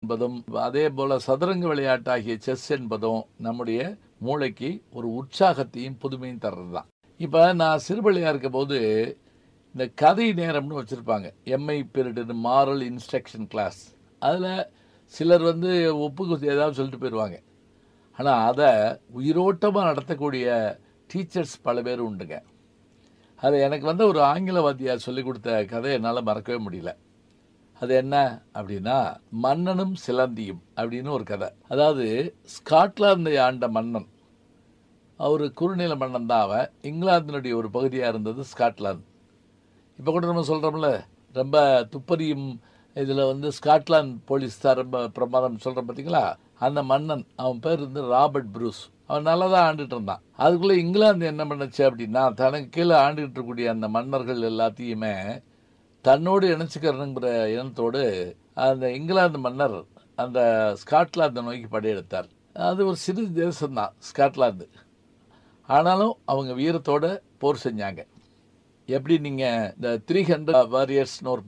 என்பதும் அதே போல சதுரங்க விளையாட்டாகிய செஸ் என்பதும் நம்முடைய மூளைக்கு ஒரு உற்சாகத்தையும் புதுமையும் தர்றது தான் இப்போ நான் சிறுபிள்ளையா இருக்க போது இந்த கதை நேரம்னு வச்சுருப்பாங்க MI period moral instruction class அதில் சிலர் வந்து ஒப்புக்கு ஏதாவது சொல்லிட்டு போயிடுவாங்க ஆனால் அதை உயிரோட்டமாக நடத்தக்கூடிய டீச்சர்ஸ் பல பேர் உண்டுங்க அது எனக்கு வந்து ஒரு ஆங்கில வாத்தியார் சொல்லிக் கொடுத்த கதை என்னால் மறக்கவே முடியல அது என்ன அப்படின்னா மன்னனும் சிலந்தியும் அப்படின்னு ஒரு கதை அதாவது ஸ்காட்லாந்தை ஆண்ட மன்னன் அவர் குறுநில மன்னன் தான் அவன் இங்கிலாந்தினுடைய ஒரு பகுதியாக இருந்தது ஸ்காட்லாந்து இப்போ கூட நம்ம சொல்கிறோம்ல ரொம்ப துப்பறியும் இதில் வந்து ஸ்காட்லாந்து போலீஸ் தான் ரொம்ப பிரமாதம் சொல்கிறோம் பார்த்தீங்களா அந்த மன்னன் அவன் பேர் வந்து ராபர்ட் ப்ரூஸ் அவன் நல்லா தான் ஆண்டுட்டு இருந்தான் அதுக்குள்ளே இங்கிலாந்து என்ன பண்ணுச்சு அப்படின்னா தனக்கு கீழே ஆண்டுகிட்டு இருக்கக்கூடிய அந்த மன்னர்கள் எல்லாத்தையுமே தன்னோடு இணைச்சிக்கிறனுங்கிற இனத்தோடு அந்த இங்கிலாந்து மன்னர் அந்த ஸ்காட்லாந்து நோக்கி படையெடுத்தார் அது ஒரு சிறு தேசம்தான் ஸ்காட்லாந்து ஆனாலும் அவங்க வீரத்தோட போர் செஞ்சாங்க எப்படி நீங்கள் இந்த த்ரீ ஹண்ட்ரட் வாரியர்ஸ்னு ஒரு